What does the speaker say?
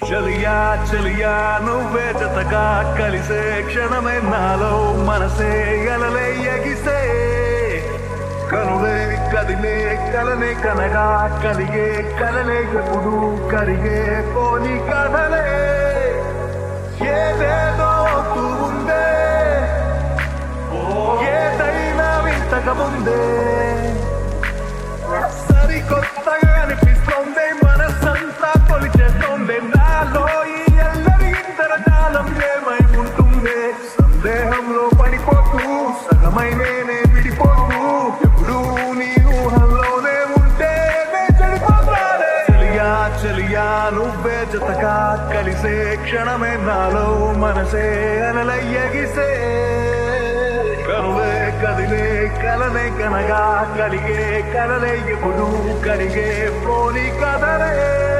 చలియా చలియా నువ్వే జతగా కలిసే క్షణమే నాలో మనసే ఎలలే ఎగిసే కనులే కదిలే కలనే కనగా కలిగే కలలే ఎప్పుడు కరిగే పోని కథలే ఏదేదో ఉందే ఏదైనా వింతగా ముందే సరికొత్తగా అనిపిస్తోంది మనసంతా కొలిచేస్తోంది నాలో ఈ ఎల్లరి ఇంతరజాలం ఏమై ఉంటుంది సందేహంలో పడిపోతూ సగమై నేనే విడిపోతూ ఎప్పుడు నీ ఊహల్లోనే ఉంటే నే చెడిపోతానే చెలియా చెలియా నువ్వే జతగా కలిసే క్షణమే నాలో మనసే అనలయ్యగిసే కనులే కదిలే కలనే కనగా కలిగే కలలే ఎప్పుడు కరిగే పోని కదలే